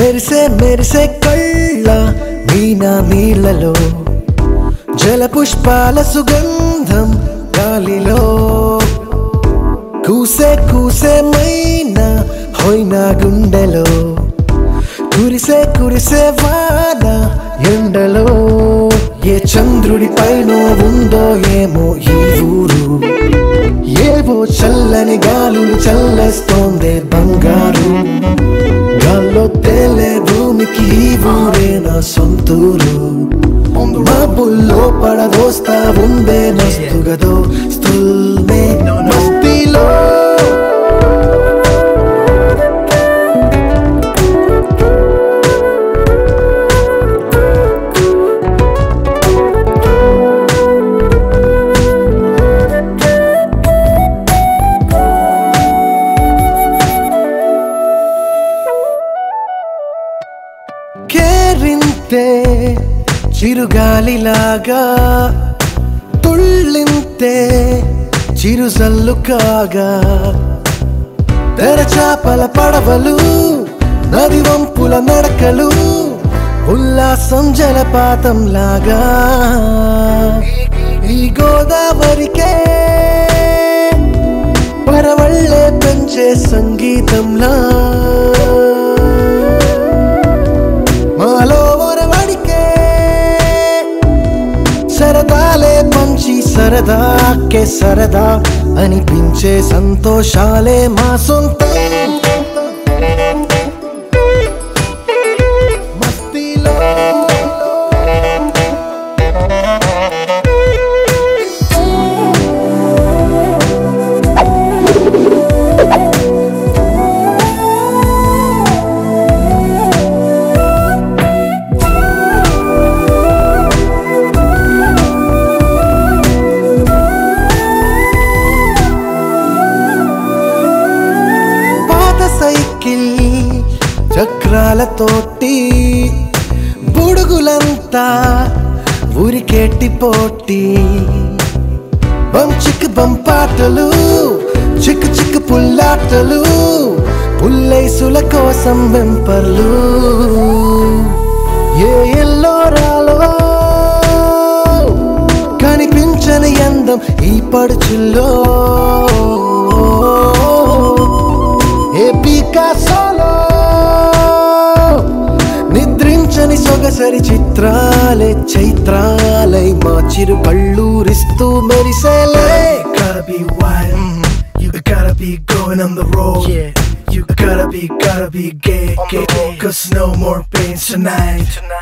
మెరిసే మెరిసే కళ్ళ మీనా నీళ్ళలో జల పుష్పాల సుగంధం గాలిలో కూసే కూసే మైనా హోయినా గుండెలో కురిసే కురిసే వాన ఎండలో ఏ చంద్రుడి పైన ఉందో ఏమో ఈ ఊరు ఏవో చల్లని గాలులు చల్లేస్తోందే బంగారు గాల్లో తేలే భూమికి ఈ ఊరే నా సొంతూరు మబ్బుల్లో పడదోస్తా ఉందే మస్తుగదో స్తుల్మే మస్తిలో కేరింతే చిరుగాలిలాగా తుళ్ళింతే చిరుజల్లు కాగా తెరచాపల పడవలు నది వంపుల నడకలు ఉల్లాసం జలపాతం లాగా ఈ గోదావరికే పరవళ్ళే పెంచే సంగీతంలా మాలో ఒరవడికే సరదాలే మంచి సరదాకే సరదా అనిపించే సంతోషాలే మా సొంతం మస్తీలో పాత సైకిల్ చక్రాలతోటి బుడుగులంతా ఊరికేటి పోటీ బంచిక్ బంపాటలు చిక్కు చిక్కు పుల్లాటలు పుల్లైసుల కోసం వెంపర్లు ఏ ఎల్లోరాలో కనిపించని అందం ఈ పడుచుల్లో ఏ పికాసోలో నిద్రించని సొగసరి చిత్రాలే చైత్రాలై మా చిరు కళ్ళూరిస్తూ మెరిసేలే gotta be wild. You gotta be going on the road. Yeah. You gotta be, gotta be gay, gay. Cause no more pain tonight.